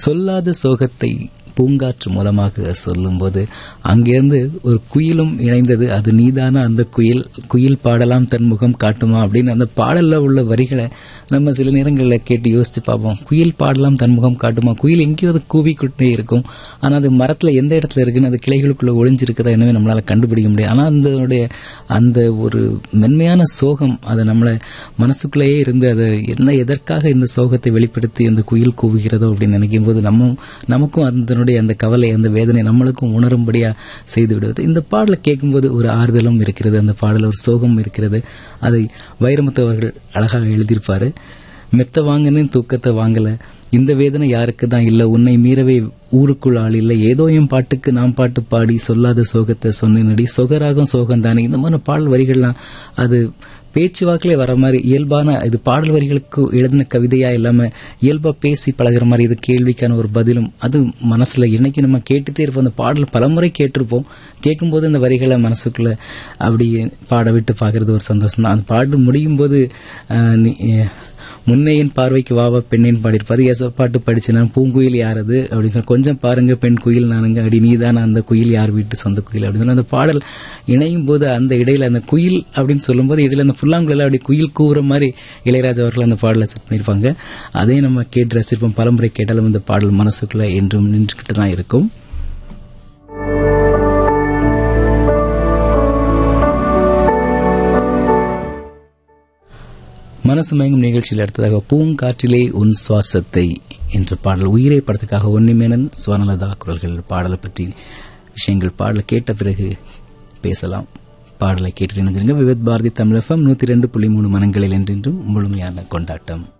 சொல்லாத சோகத்தை பூங்காற்று மூலமாக சொல்லும்போது அங்கிருந்து ஒரு குயிலும் இணைந்தது அது நீதான அந்த குயில் குயில் பாடலாம் தன் முகம் காட்டுமா அப்படின்னு அந்த பாடல்ல உள்ள வரிகளை நம்ம சில நேரங்களில் கேட்டு யோசிச்சு பார்ப்போம் குயில் பாடலாம் தன் முகம் காட்டுமா குயில் எங்கேயோ அது கூவிக்கிட்டே இருக்கும் ஆனா அது மரத்துல எந்த இடத்துல இருக்குன்னு அது கிளைகளுக்குள்ள ஒளிஞ்சிருக்குதா என்னவே நம்மளால கண்டுபிடிக்க முடியாது ஆனா அந்த அந்த ஒரு மென்மையான சோகம் அதை நம்மள மனசுக்குள்ளேயே இருந்து அதை என்ன எதற்காக இந்த சோகத்தை வெளிப்படுத்தி அந்த குயில் கூவுகிறதோ அப்படின்னு நினைக்கும் போது நம்ம நமக்கும் அதனுடைய அந்த கவலை அந்த வேதனை நம்மளுக்கும் உணரும்படியா செய்து விடுவது இந்த பாடலை கேட்கும்போது ஒரு ஆறுதலும் இருக்கிறது அந்த பாடல ஒரு சோகம் இருக்கிறது அதை வைரமுத்து அவர்கள் அழகாக எழுதியிருப்பாரு மெத்த வாங்கினு தூக்கத்தை வாங்கல இந்த வேதனை யாருக்கு தான் இல்ல உன்னை மீறவே ஊருக்குள் ஆள் இல்லை ஏதோ என் பாட்டுக்கு நாம் பாட்டு பாடி சொல்லாத சோகத்தை சொன்னேனடி சொகராகும் சோகம் தானே இந்த மாதிரி பாடல் வரிகள்லாம் அது பேச்சு வாக்கிலே வர மாதிரி இயல்பான இது பாடல் வரிகளுக்கு எழுதின கவிதையா இல்லாம இயல்பா பேசி பழகுற மாதிரி இது கேள்விக்கான ஒரு பதிலும் அது மனசுல என்னைக்கு நம்ம கேட்டுட்டே இருப்போம் அந்த பாடல் பலமுறை கேட்டிருப்போம் கேட்கும்போது அந்த வரிகளை மனசுக்குள்ள அப்படி பாட விட்டு பாக்குறது ஒரு சந்தோஷம் தான் அந்த பாட்டு முடியும் போது முன்னே என் பார்வைக்கு வாவா பெண்ணேன் பாடியிருப்பாரு எச பாட்டு படிச்சு நான் பூங்குயில் யாரது அப்படின்னு சொல்லி கொஞ்சம் பாருங்க பெண் குயில் நானுங்க அடி நீதான் அந்த குயில் யார் வீட்டு சொந்த குயில் அப்படின்னு சொல்லி அந்த பாடல் இணையும் போது அந்த இடையில அந்த குயில் அப்படின்னு சொல்லும்போது இடையில அந்த புல்லாங்குழல அப்படி குயில் கூவுற மாதிரி இளையராஜா அவர்கள் அந்த பாடலை செட் பண்ணியிருப்பாங்க அதையும் நம்ம கேட்டு ரசிச்சிருப்போம் பலமுறை கேட்டாலும் இந்த பாடல் மனசுக்குள்ள என்றும் நின்றுகிட்டு தான் இருக்கும் மனசு மயங்கும் நிகழ்ச்சியில் அடுத்ததாக பூங்காற்றிலே உன் சுவாசத்தை என்ற பாடல் உயிரை படத்துக்காக ஒன்னிமேனன் சுவர்ணலதா குரல்கள் பாடலை பற்றி விஷயங்கள் பாடலை கேட்ட பிறகு பேசலாம் பாடலை கேட்டு விவேத் பாரதி தமிழகம் நூத்தி ரெண்டு புள்ளி மூணு மனங்களில் என்றென்றும் முழுமையான கொண்டாட்டம்